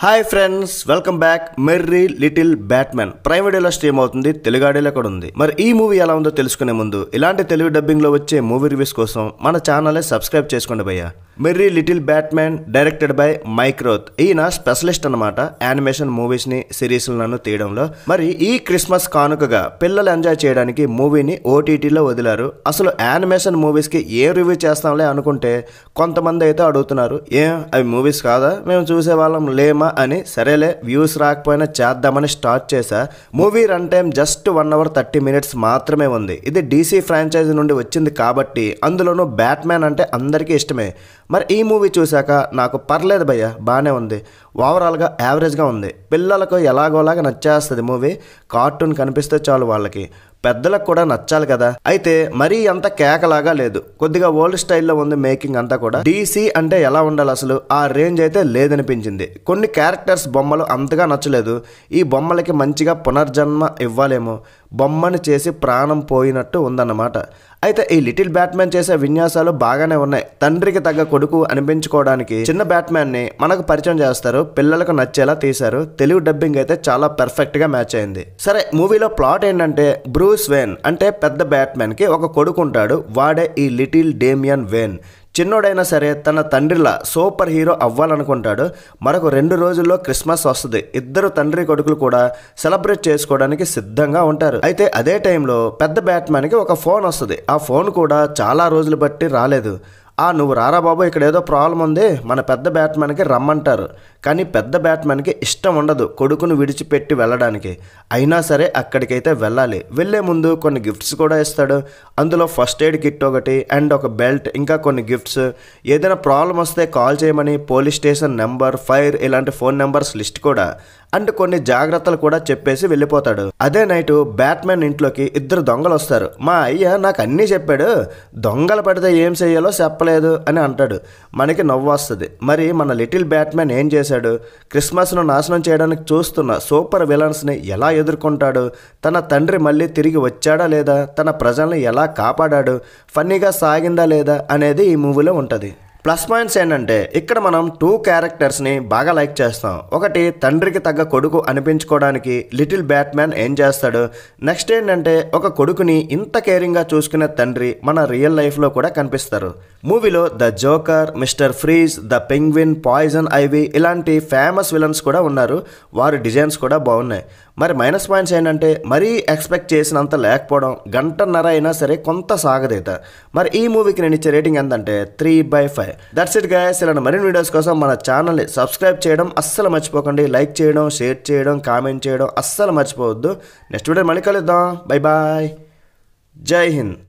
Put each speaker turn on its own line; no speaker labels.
hi friends welcome back merry little batman prime వీడియోలో stream అవుతుంది తెలుగు ఆడియోలో కూడా ఉంది మరి ఈ మూవీ ఎలా ఉందో తెలుసుకునే ముందు ఇలాంటి తెలుగు డబ్బింగ్ లో వచ్చే మూవీ రివ్యూస్ కోసం మన ఛానల్ సబ్స్క్రైబ్ చేసుకోండి భయ్య merry little batman directed by Mike Roth ఈయన స్పెషలిస్ట్ అనమాట యానిమేషన్ మూవీస్ ని సిరీస్ లను తీయడంలో మరి ఈ క్రిస్మస్ కానుకగా పిల్లలు ఎంజాయ్ చేయడానికి మూవీని ఓటీటీలో వదిలారు అసలు యానిమేషన్ మూవీస్ కి ఏ రివ్యూ చేస్తాంలే అనుకుంటే కొంతమంది అయితే అడుగుతున్నారు ఏం అవి మూవీస్ కాదా మేము చూసే వాళ్ళం లేమా అని సరేలే వ్యూస్ రాకపోయినా చేద్దామని స్టార్ట్ చేశా movie run time just one hour thirty minutes మాత్రమే ఉంది ఇది డీసీ ఫ్రాంచైజీ నుండి వచ్చింది కాబట్టి అందులోనూ బ్యాట్మ్యాన్ అంటే అందరికీ ఇష్టమే మరి ఈ మూవీ చూశాక నాకు పర్లేదు భయ్య బాగానే ఉంది ఓవరాల్గా యావరేజ్గా ఉంది పిల్లలకు ఎలాగోలాగా నచ్చేస్తుంది మూవీ కార్టూన్ కనిపిస్తే చాలు వాళ్ళకి పెద్దలకు కూడా నచ్చాలి కదా అయితే మరీ అంత కేకలాగా లేదు కొద్దిగా ఓల్డ్ స్టైల్లో ఉంది మేకింగ్ అంతా కూడా డీసీ అంటే ఎలా ఉండాలి అసలు ఆ రేంజ్ అయితే లేదనిపించింది కొన్ని క్యారెక్టర్స్ బొమ్మలు అంతగా నచ్చలేదు ఈ బొమ్మలకి మంచిగా పునర్జన్మ ఇవ్వాలేమో బొమ్మని చేసి ప్రాణం పోయినట్టు ఉందన్నమాట అయితే ఈ లిటిల్ బ్యాట్మ్యాన్ చేసే విన్యాసాలు బాగానే ఉన్నాయి తండ్రికి తగ్గ కొడుకు అనిపించుకోవడానికి చిన్న బ్యాట్మ్యాన్ ని మనకు పరిచయం చేస్తారు పిల్లలకు నచ్చేలా తీశారు తెలుగు డబ్బింగ్ అయితే చాలా పర్ఫెక్ట్ గా మ్యాచ్ అయింది సరే మూవీలో ప్లాట్ ఏంటంటే బ్రూస్ వేన్ అంటే పెద్ద బ్యాట్మ్యాన్ కి ఒక కొడుకు ఉంటాడు వాడే ఈ లిటిల్ డేమియన్ వేన్ చిన్నోడైనా సరే తన తండ్రిలా సూపర్ హీరో అవ్వాలనుకుంటాడు మరొక రెండు రోజుల్లో క్రిస్మస్ వస్తుంది ఇద్దరు తండ్రి కొడుకులు కూడా సెలబ్రేట్ చేసుకోవడానికి సిద్ధంగా ఉంటారు అయితే అదే టైంలో పెద్ద బ్యాట్మ్యాన్కి ఒక ఫోన్ వస్తుంది ఆ ఫోన్ కూడా చాలా రోజులు బట్టి రాలేదు ఆ నువ్వు రారా బాబు ఇక్కడ ఏదో ప్రాబ్లం ఉంది మన పెద్ద బ్యాట్మ్యాన్కి రమ్మంటారు కానీ పెద్ద బ్యాట్మ్యాన్కి ఇష్టం ఉండదు కొడుకును విడిచిపెట్టి వెళ్ళడానికి అయినా సరే అక్కడికైతే వెళ్ళాలి వెళ్ళే ముందు కొన్ని గిఫ్ట్స్ కూడా ఇస్తాడు అందులో ఫస్ట్ ఎయిడ్ కిట్ ఒకటి అండ్ ఒక బెల్ట్ ఇంకా కొన్ని గిఫ్ట్స్ ఏదైనా ప్రాబ్లం వస్తే కాల్ చేయమని పోలీస్ స్టేషన్ నెంబర్ ఫైర్ ఇలాంటి ఫోన్ నెంబర్స్ లిస్ట్ కూడా అండ్ కొన్ని జాగ్రత్తలు కూడా చెప్పేసి వెళ్ళిపోతాడు అదే నైట్ బ్యాట్మెన్ ఇంట్లోకి ఇద్దరు దొంగలు వస్తారు మా అయ్య నాకు అన్నీ చెప్పాడు దొంగలు పడితే ఏం చెయ్యాలో చెప్పలేదు అని అంటాడు మనకి నవ్వు వస్తుంది మరి మన లిటిల్ బ్యాట్మెన్ ఏం చేశాడు క్రిస్మస్ను నాశనం చేయడానికి చూస్తున్న సూపర్ విలన్స్ని ఎలా ఎదుర్కొంటాడు తన తండ్రి మళ్ళీ తిరిగి వచ్చాడా లేదా తన ప్రజల్ని ఎలా కాపాడాడు ఫన్నీగా సాగిందా లేదా అనేది ఈ మూవీలో ఉంటుంది ప్లస్ పాయింట్స్ ఏంటంటే ఇక్కడ మనం టూ క్యారెక్టర్స్ని బాగా లైక్ చేస్తాం ఒకటి తండ్రికి తగ్గ కొడుకు అనిపించుకోవడానికి లిటిల్ బ్యాట్మ్యాన్ ఏం చేస్తాడు నెక్స్ట్ ఏంటంటే ఒక కొడుకుని ఇంత కేరింగ్గా చూసుకునే తండ్రి మన రియల్ లైఫ్లో కూడా కనిపిస్తారు మూవీలో the joker mister freeze the penguin poison ivy ఇలాంటి ఫేమస్ విలన్స్ కూడా ఉన్నారు వారి డిజైన్స్ కూడా బాగున్నాయి మరి మైనస్ పాయింట్స్ ఏంటంటే మరీ ఎక్స్పెక్ట్ చేసినంత లేకపోవడం గంటన్నర అయినా సరే కొంత సాగదీత మరి ఈ మూవీకి నేను ఇచ్చే రేటింగ్ ఎంతంటే three by five that's it guys ఇలాంటి మరిన్ని వీడియోస్ కోసం మన ఛానల్ని సబ్స్క్రైబ్ చేయడం అస్సలు మర్చిపోకండి లైక్ చేయడం షేర్ చేయడం కామెంట్ చేయడం అస్సలు మర్చిపోవద్దు నెక్స్ట్ వీడియో మళ్ళీ కలుద్దాం బై బాయ్ జై హింద్